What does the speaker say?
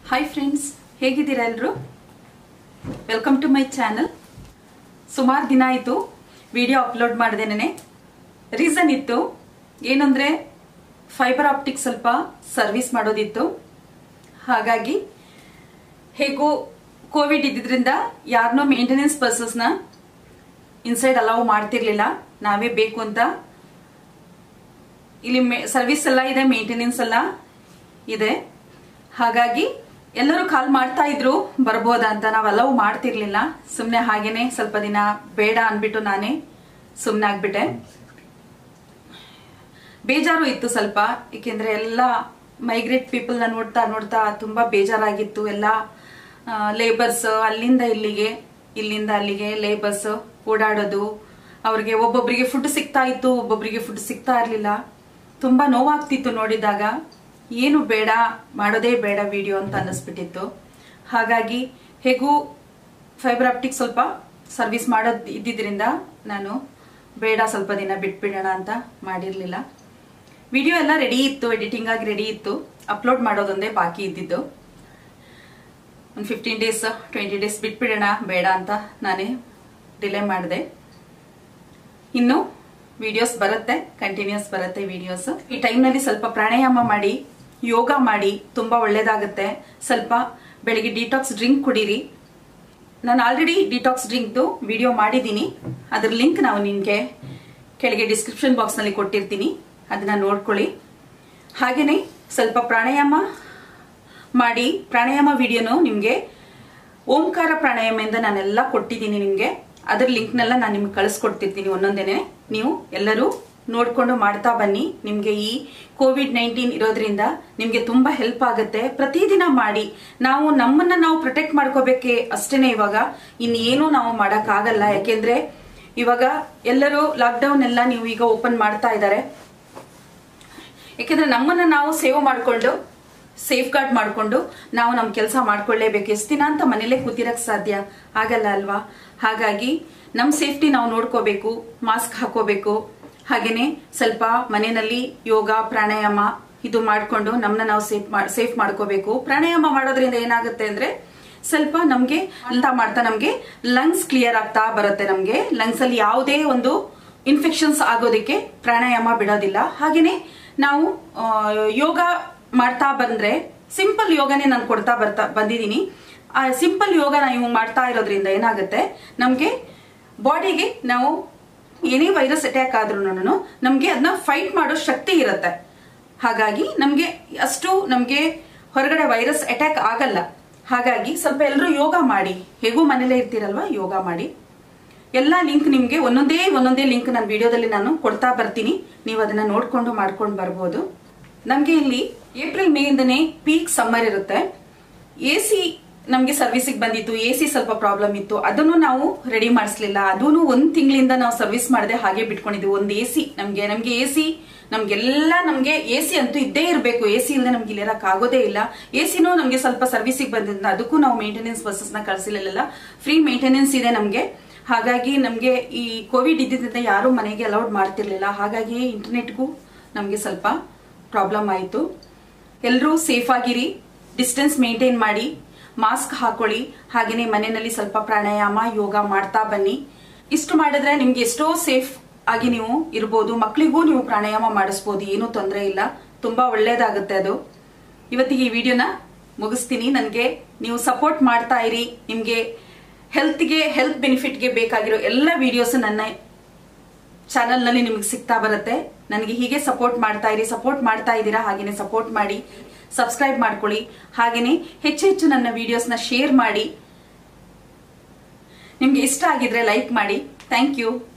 hi friends ಹೇಗಿದ್ದೀರಾ ಎಲ್ಲರೂ welcome to my channel ಸುಮಾರು ದಿನ ಆಯಿತು ವಿಡಿಯೋ ಅಪ್ಲೋಡ್ ಮಾಡಿದೆ ನೆನೆ ರೀಸನ್ ಇತ್ತು ಏನಂದರೆ ಫೈಬರ್ ಆಪ್ಟಿಕ್ ಸ್ವಲ್ಪ ಸರ್ವಿಸ್ ಮಾಡೋದಿತ್ತು ಹಾಗಾಗಿ ಹೇಗೂ ಕೋವಿಡ್ ಇದ್ದಿದ್ರಿಂದ ಯಾರನ್ನೋ ಮೇಂಟೆನೆನ್ಸ್ ಪರ್ಸಸ್ನ ಇನ್ಸೈಡ್ ಅಲೌ ಮಾಡ್ತಿರ್ಲಿಲ್ಲ ನಾವೇ ಬೇಕು ಅಂತ ಇಲ್ಲಿ ಸರ್ವಿಸ್ ಎಲ್ಲ ಇದೆ ಮೇಂಟೆನೆನ್ಸ್ ಎಲ್ಲ ಇದೆ ಹಾಗಾಗಿ ಎಲ್ಲರೂ ಕಾಲ್ ಮಾಡ್ತಾ ಇದ್ರು ಬರ್ಬೋದಾ ಅಂತ ನಾವು ಅಲೌ ಮಾಡ್ತಿರ್ಲಿಲ್ಲ ಸುಮ್ಮನೆ ಹಾಗೇನೆ ಸ್ವಲ್ಪ ದಿನ ಬೇಡ ಅನ್ಬಿಟ್ಟು ನಾನೇ ಸುಮ್ಮನೆ ಆಗ್ಬಿಟ್ಟೆ ಬೇಜಾರು ಇತ್ತು ಸ್ವಲ್ಪ ಏಕೆಂದ್ರೆ ಎಲ್ಲ ಮೈಗ್ರೇಟ್ ಪೀಪಲ್ನ ನೋಡ್ತಾ ನೋಡ್ತಾ ತುಂಬಾ ಬೇಜಾರಾಗಿತ್ತು ಎಲ್ಲ ಲೇಬರ್ಸ್ ಅಲ್ಲಿಂದ ಇಲ್ಲಿಗೆ ಇಲ್ಲಿಂದ ಅಲ್ಲಿಗೆ ಲೇಬರ್ಸ್ ಓಡಾಡೋದು ಅವ್ರಿಗೆ ಒಬ್ಬೊಬ್ಬರಿಗೆ ಫುಡ್ ಸಿಗ್ತಾ ಇತ್ತು ಒಬ್ಬೊಬ್ಬರಿಗೆ ಫುಡ್ ಸಿಗ್ತಾ ಇರಲಿಲ್ಲ ತುಂಬಾ ನೋವಾಗ್ತಿತ್ತು ನೋಡಿದಾಗ ಏನು ಬೇಡ ಮಾಡೋದೇ ಬೇಡ ವಿಡಿಯೋ ಅಂತ ಅನ್ನಿಸ್ಬಿಟ್ಟಿತ್ತು ಹಾಗಾಗಿ ಹೇಗೂ ಫೈಬರ್ ಆಪ್ಟಿಕ್ ಸ್ವಲ್ಪ ಸರ್ವಿಸ್ ಮಾಡೋದು ಇದ್ದಿದ್ರಿಂದ ನಾನು ಬೇಡ ಸ್ವಲ್ಪ ದಿನ ಬಿಟ್ಬಿಡೋಣ ಅಂತ ಮಾಡಿರಲಿಲ್ಲ ವಿಡಿಯೋ ಎಲ್ಲ ರೆಡಿ ಇತ್ತು ಎಡಿಟಿಂಗ್ ಆಗಿ ರೆಡಿ ಇತ್ತು ಅಪ್ಲೋಡ್ ಮಾಡೋದೊಂದೇ ಬಾಕಿ ಇದ್ದಿದ್ದು ಒಂದು ಫಿಫ್ಟೀನ್ ಡೇಸ್ ಟ್ವೆಂಟಿ ಡೇಸ್ ಬಿಟ್ಬಿಡೋಣ ಬೇಡ ಅಂತ ನಾನೇ ಡಿಲೇ ಮಾಡಿದೆ ಇನ್ನು ವಿಡಿಯೋಸ್ ಬರುತ್ತೆ ಕಂಟಿನ್ಯೂಸ್ ಬರುತ್ತೆ ವಿಡಿಯೋಸ್ ಈ ಟೈಮ್ನಲ್ಲಿ ಸ್ವಲ್ಪ ಪ್ರಾಣಾಯಾಮ ಮಾಡಿ ಯೋಗ ಮಾಡಿ ತುಂಬಾ ಒಳ್ಳೇದಾಗುತ್ತೆ ಸ್ವಲ್ಪ ಬೆಳಿಗ್ಗೆ ಡಿಟಾಕ್ಸ್ ಡ್ರಿಂಕ್ ಕುಡೀರಿ ನಾನು ಆಲ್ರೆಡಿ ಡಿಟಾಕ್ಸ್ ಡ್ರಿಂಕ್ದು ವಿಡಿಯೋ ಮಾಡಿದ್ದೀನಿ ಅದ್ರ ಲಿಂಕ್ ನಾವು ನಿಮಗೆ ಕೆಳಗೆ ಡಿಸ್ಕ್ರಿಪ್ಷನ್ ಬಾಕ್ಸ್ನಲ್ಲಿ ಕೊಟ್ಟಿರ್ತೀನಿ ಅದನ್ನ ನೋಡ್ಕೊಳ್ಳಿ ಹಾಗೆಯೇ ಸ್ವಲ್ಪ ಪ್ರಾಣಾಯಾಮ ಮಾಡಿ ಪ್ರಾಣಾಯಾಮ ವಿಡಿಯೋನು ನಿಮಗೆ ಓಂಕಾರ ಪ್ರಾಣಾಯಾಮದಿಂದ ನಾನೆಲ್ಲ ಕೊಟ್ಟಿದ್ದೀನಿ ನಿಮಗೆ ಅದರ ಲಿಂಕ್ನೆಲ್ಲ ನಾನು ನಿಮ್ಗೆ ಕಳಿಸ್ಕೊಡ್ತಿರ್ತೀನಿ ಒಂದೊಂದೇನೆ ನೀವು ಎಲ್ಲರೂ ನೋಡ್ಕೊಂಡು ಮಾಡ್ತಾ ಬನ್ನಿ ನಿಮಗೆ ಈ ಕೋವಿಡ್ ನೈನ್ಟೀನ್ ಇರೋದ್ರಿಂದ ನಿಮಗೆ ತುಂಬಾ ಹೆಲ್ಪ್ ಆಗುತ್ತೆ ಪ್ರತಿದಿನ ಮಾಡಿ ನಾವು ನಮ್ಮನ್ನ ನಾವು ಪ್ರೊಟೆಕ್ಟ್ ಮಾಡ್ಕೋಬೇಕೆ ಅಷ್ಟೇನೆ ಇವಾಗ ಇನ್ನೇನು ನಾವು ಆಗಲ್ಲ ಯಾಕೆಂದ್ರೆ ಇವಾಗ ಎಲ್ಲರೂ ಲಾಕ್ಡೌನ್ ಎಲ್ಲ ನೀವು ಈಗ ಓಪನ್ ಮಾಡ್ತಾ ಇದ್ದಾರೆ ಯಾಕೆಂದ್ರೆ ನಮ್ಮನ್ನ ನಾವು ಸೇವ್ ಮಾಡ್ಕೊಂಡು ಸೇಫ್ ಗಾರ್ಡ್ ಮಾಡ್ಕೊಂಡು ನಾವು ನಮ್ಮ ಕೆಲಸ ಮಾಡ್ಕೊಳ್ಳೇಬೇಕು ಎಷ್ಟು ದಿನ ಅಂತ ಮನೇಲೆ ಕೂತಿರಕ್ ಸಾಧ್ಯ ಆಗಲ್ಲ ಅಲ್ವಾ ಹಾಗಾಗಿ ನಮ್ಮ ಸೇಫ್ಟಿ ನಾವು ನೋಡ್ಕೋಬೇಕು ಮಾಸ್ಕ್ ಹಾಕೋಬೇಕು ಹಾಗೇನೆ ಸ್ವಲ್ಪ ಮನೆಯಲ್ಲಿ ಯೋಗ ಪ್ರಾಣಾಯಾಮ ಇದು ಮಾಡ್ಕೊಂಡು ನಮ್ಮನ್ನ ನಾವು ಸೇಫ್ ಸೇಫ್ ಮಾಡ್ಕೋಬೇಕು ಪ್ರಾಣಾಯಾಮ ಮಾಡೋದ್ರಿಂದ ಏನಾಗುತ್ತೆ ಅಂದ್ರೆ ಸ್ವಲ್ಪ ನಮ್ಗೆ ಅಂತ ಮಾಡ್ತಾ ನಮ್ಗೆ ಲಂಗ್ಸ್ ಕ್ಲಿಯರ್ ಆಗ್ತಾ ಬರುತ್ತೆ ನಮ್ಗೆ ಲಂಗ್ಸ್ ಅಲ್ಲಿ ಯಾವುದೇ ಒಂದು ಇನ್ಫೆಕ್ಷನ್ಸ್ ಆಗೋದಕ್ಕೆ ಪ್ರಾಣಾಯಾಮ ಬಿಡೋದಿಲ್ಲ ಹಾಗೇನೆ ನಾವು ಯೋಗ ಮಾಡ್ತಾ ಬಂದ್ರೆ ಸಿಂಪಲ್ ಯೋಗನೇ ನಾನು ಕೊಡ್ತಾ ಬರ್ತಾ ಬಂದಿದ್ದೀನಿ ಆ ಸಿಂಪಲ್ ಯೋಗ ನಾವು ಮಾಡ್ತಾ ಇರೋದ್ರಿಂದ ಏನಾಗುತ್ತೆ ನಮ್ಗೆ ಬಾಡಿಗೆ ನಾವು ಏನೇ ವೈರಸ್ ಅಟ್ಯಾಕ್ ಆದ್ರೂ ನಮ್ಗೆ ಅದನ್ನ ಫೈಟ್ ಮಾಡೋ ಶಕ್ತಿ ಇರುತ್ತೆ ಹಾಗಾಗಿ ನಮ್ಗೆ ಅಷ್ಟು ನಮ್ಗೆ ಹೊರಗಡೆ ವೈರಸ್ ಅಟ್ಯಾಕ್ ಆಗಲ್ಲ ಹಾಗಾಗಿ ಸ್ವಲ್ಪ ಎಲ್ಲರೂ ಯೋಗ ಮಾಡಿ ಹೇಗೂ ಮನೇಲೇ ಇರ್ತೀರಲ್ವಾ ಯೋಗ ಮಾಡಿ ಎಲ್ಲ ಲಿಂಕ್ ನಿಮ್ಗೆ ಒಂದೊಂದೇ ಒಂದೊಂದೇ ಲಿಂಕ್ ನಾನು ವಿಡಿಯೋದಲ್ಲಿ ನಾನು ಕೊಡ್ತಾ ಬರ್ತೀನಿ ನೀವು ಅದನ್ನ ನೋಡ್ಕೊಂಡು ಮಾಡ್ಕೊಂಡು ಬರ್ಬೋದು ನಮ್ಗೆ ಇಲ್ಲಿ ಏಪ್ರಿಲ್ ಮೇ ಇಂದನೇ ಪೀಕ್ ಸಮ್ಮರ್ ಇರುತ್ತೆ ಎ ಸಿ ನಮ್ಗೆ ಸರ್ವಿಸಿಗೆ ಬಂದಿತ್ತು ಎ ಸಿ ಸ್ವಲ್ಪ ಪ್ರಾಬ್ಲಮ್ ಇತ್ತು ಅದನ್ನು ನಾವು ರೆಡಿ ಮಾಡಿಸ್ಲಿಲ್ಲ ಅದನ್ನು ಒಂದ್ ತಿಂಗಳಿಂದ ನಾವು ಸರ್ವಿಸ್ ಮಾಡದೆ ಹಾಗೆ ಬಿಟ್ಕೊಂಡಿದ್ವಿ ಒಂದ್ ಎ ಸಿ ನಮ್ಗೆ ನಮ್ಗೆ ಎ ಸಿ ನಮ್ಗೆಲ್ಲ ನಮ್ಗೆ ಎ ಸಿ ಅಂತೂ ಇದ್ದೇ ಇರಬೇಕು ಎ ಸಿ ಇಲ್ಲದೆ ನಮ್ಗೆ ಇಲ್ಲಿರಕ್ ಆಗೋದೇ ಇಲ್ಲ ಎ ಸಿನೂ ನಮ್ಗೆ ಸ್ವಲ್ಪ ಸರ್ವಿಸಿಗೆ ಬಂದಿದ್ದ ಅದಕ್ಕೂ ನಾವು ಮೇಂಟೆನೆನ್ಸ್ ಬಸ್ಸಸ್ ನ ಕಳಿಸಿಲ್ಲ ಫ್ರೀ ಮೇಂಟೆನೆನ್ಸ್ ಇದೆ ನಮ್ಗೆ ಹಾಗಾಗಿ ನಮ್ಗೆ ಈ ಕೋವಿಡ್ ಇದ್ದಿದ್ದರಿಂದ ಯಾರು ಮನೆಗೆ ಅಲೌಡ್ ಮಾಡ್ತಿರ್ಲಿಲ್ಲ ಹಾಗಾಗಿ ಇಂಟರ್ನೆಟ್ಗೂ ನಮ್ಗೆ ಸ್ವಲ್ಪ ಪ್ರಾಬ್ಲಮ್ ಆಯಿತು ಎಲ್ಲರೂ ಸೇಫ್ ಆಗಿರಿ ಡಿಸ್ಟೆನ್ಸ್ ಮೇಂಟೈನ್ ಮಾಡಿ ಮಾಸ್ಕ್ ಹಾಕೊಳ್ಳಿ ಹಾಗೇನೆ ಮನೆಯಲ್ಲಿ ಸ್ವಲ್ಪ ಪ್ರಾಣಾಯಾಮ ಯೋಗ ಮಾಡ್ತಾ ಬನ್ನಿ ಇಷ್ಟು ಮಾಡಿದ್ರೆ ನಿಮ್ಗೆ ಎಷ್ಟೋ ಸೇಫ್ ಆಗಿ ನೀವು ಇರ್ಬೋದು ಮಕ್ಕಳಿಗೂ ನೀವು ಪ್ರಾಣಾಯಾಮ ಮಾಡಿಸ್ಬೋದು ಏನೂ ತೊಂದರೆ ಇಲ್ಲ ತುಂಬಾ ಒಳ್ಳೇದಾಗುತ್ತೆ ಅದು ಇವತ್ತಿಗೆ ಈ ವಿಡಿಯೋನ ಮುಗಿಸ್ತೀನಿ ನನಗೆ ನೀವು ಸಪೋರ್ಟ್ ಮಾಡ್ತಾ ಇರಿ ನಿಮ್ಗೆ ಹೆಲ್ತ್ಗೆ ಹೆಲ್ತ್ ಬೆನಿಫಿಟ್ಗೆ ಬೇಕಾಗಿರೋ ಎಲ್ಲ ವಿಡಿಯೋಸ್ ನನ್ನ ಚಾನಲ್ನಲ್ಲಿ ನಿಮಗೆ ಸಿಗ್ತಾ ಬರುತ್ತೆ ನನಗೆ ಹೀಗೆ ಸಪೋರ್ಟ್ ಮಾಡ್ತಾ ಇರಿ ಸಪೋರ್ಟ್ ಮಾಡ್ತಾ ಇದ್ದೀರಾ ಹಾಗೇನೆ ಸಪೋರ್ಟ್ ಮಾಡಿ ಸಬ್ಸ್ಕ್ರೈಬ್ ಮಾಡ್ಕೊಳ್ಳಿ ಹಾಗೇನೆ ಹೆಚ್ಚು ಹೆಚ್ಚು ನನ್ನ ವಿಡಿಯೋಸ್ನ ಶೇರ್ ಮಾಡಿ ನಿಮ್ಗೆ ಇಷ್ಟ ಆಗಿದ್ರೆ ಲೈಕ್ ಮಾಡಿ ಥ್ಯಾಂಕ್ ಯು